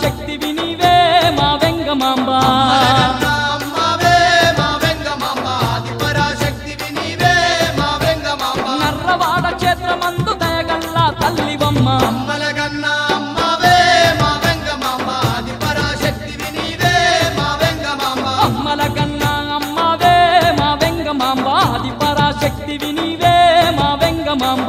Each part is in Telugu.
పరాశక్తివి నీవే మా వెంగమాంబ అమ్మవే మా వెంగమాంబ ఆది పరాశక్తివి నీవే మా వెంగమాంబ నర్రవాడ క్షేత్రమందు దయగల్లా తల్లివమ్మ అమ్మలగన్న అమ్మవే మా వెంగమాంబ ఆది పరాశక్తివి నీవే మా వెంగమాంబ అమ్మల కన్నా అమ్మవే మా వెంగమాంబ ఆది పరాశక్తివి నీవే మా వెంగమాంబ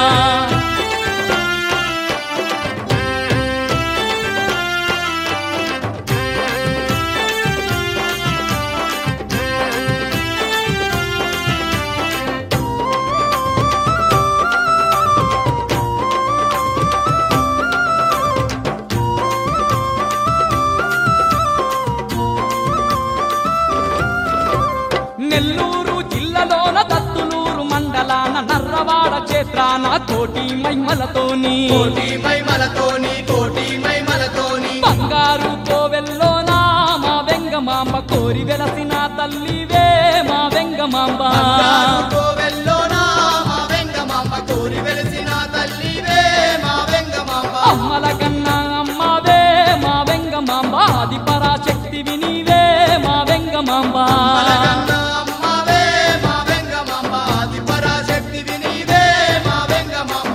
నెల్లూరు జిల్లాలోన దత్తులూరు మండలాన నర్రవాడ క్షేత్రాన కోటి మైమలతోని కోటి మైమలతోని కోటి మైమలతోని బంగారు కోవెల్లోన మా వెంగమాంబ కోరి వెలసిన తల్లివే మా వెంగమాంబ బంగారు కోవెల్లోనా మా వెంగమాంబ కోరి వెలిసిన తల్లివే మా వెంగమాంబ అమ్మల కన్నా అమ్మవే మా వెంగమాంబ ఆది పరాశక్తివి నీవే మా వెంగమాంబ అమ్మలగన్న అమ్మవే మా వెంగమాంబ ఆది పరాశక్తివి నీవే మా వెంగమాంబ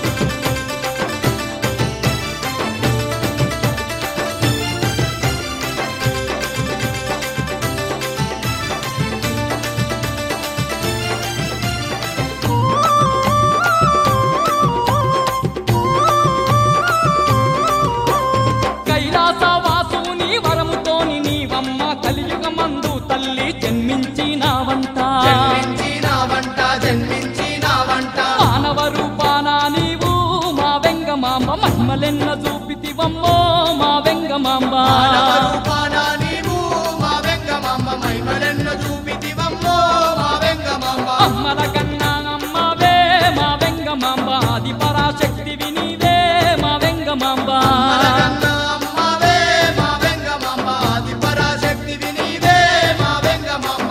కైలాస వాసుని వరముతోని నీవమ్మ కలియుగమందు తల్లి జన్మించినావంట జన్మించినావంట జన్మించినావంట మానవ రూపాన నీవు మా వెంగమాంబ మహిమలెన్న చూపితివమ్మో మా వెంగమాంబ మానవ రూపాన నీవు మా వెంగమాంబ మహిమలెన్నో చూపితివమ్మో మా వెంగమాంబ అమ్మల కన్నా అమ్మవే మా వెంగమాంబ ఆది పరాశక్తివి నీవే మా వెంగమాంబ అమ్మలగన్న అమ్మవే మా వెంగమాంబ ఆది పరాశక్తివి నీవే మా వెంగమాంబ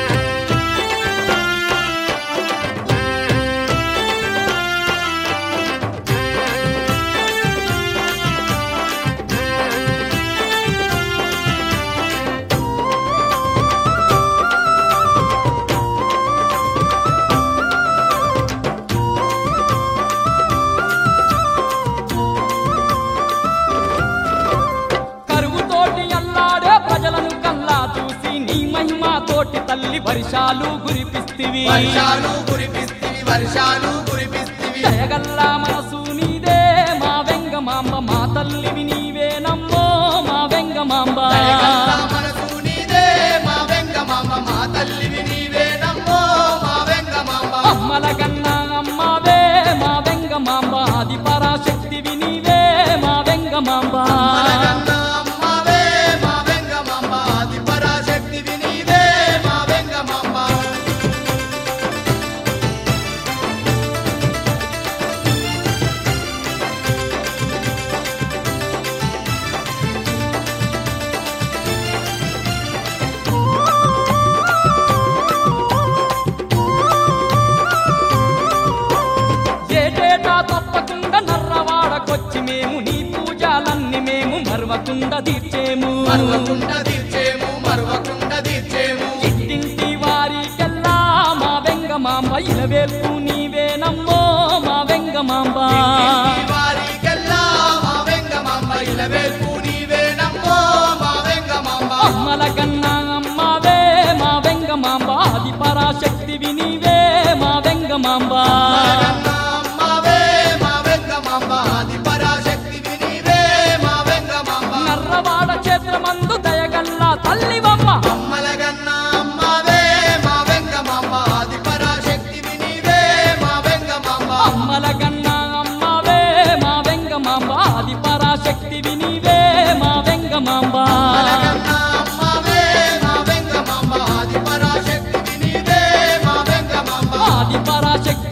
కరువుతోటి అల్లాడే ప్రజలను కల్లా చూసి నీ మహిమ తోటి తల్లి వర్షాలు కురిపిస్తివి వర్షాలు కురిపిస్తివి వర్షాలు కురిపిస్తివి దయగల్లా మనసు నీదే మా వెంగమాంబ మా తల్లివి నీవే నమ్మో మా వెంగమాంబ దయగల్లా మనసు నీదే మా వెంగమాంబ మా తల్లివి నీవే నమ్మో మా వెంగమాంబ అమ్మల కన్నా అమ్మవే మా వెంగమాంబ ఆది పరాశక్తివి నీవే మా వెంగమాంబ అమ్మలగన్న అమ్మవే మా వెంగమాంబ ఆది పరాశక్తివి నీవే మా వెంగమాంబ ఏటేటా తప్పకుండా నర్రవాడకొచ్చి మేము నీ పూజలన్నీ మేము మరవకుండా తీర్చేము మరవకుండా తీర్చేము మరవకుండా తీర్చేము ఇంటింటి వారికెల్లా మా వెంగమాంబ ఇలవేల్పు నీవే నమ్మో మా వెంగమాంబ ఇంటి వారికెల్లా మా వెంగమాంబ ఇలవేల్పు నీవే నమ్మో మా వెంగమాంబ అమ్మల కన్నా అమ్మవే మా వెంగమాంబ ఆది పరాశక్తివి నీవే మా వెంగమాంబ అమ్మలగన్న అమ్మవే మా వెంగమాంబ ఆది పరాశక్తివి నీవే మా వెంగమాంబ నర్రవాడ క్షేత్రమందు దయగల్లా తల్లివమ్మ అమ్మలగన్న అమ్మవే మా వెంగమాంబ ఆది పరాశక్తివి నీవే మా వెంగమాంబ అమ్మల కన్నా అమ్మవే మా వెంగమాంబ ఆది పరాశక్తివి నీవే మా వెంగమాంబ అమ్మలగన్న అమ్మవే మా వెంగమాంబ ఆది పరాశక్తివి నీవే మా వెంగమాంబ ఆది పరాశక్తి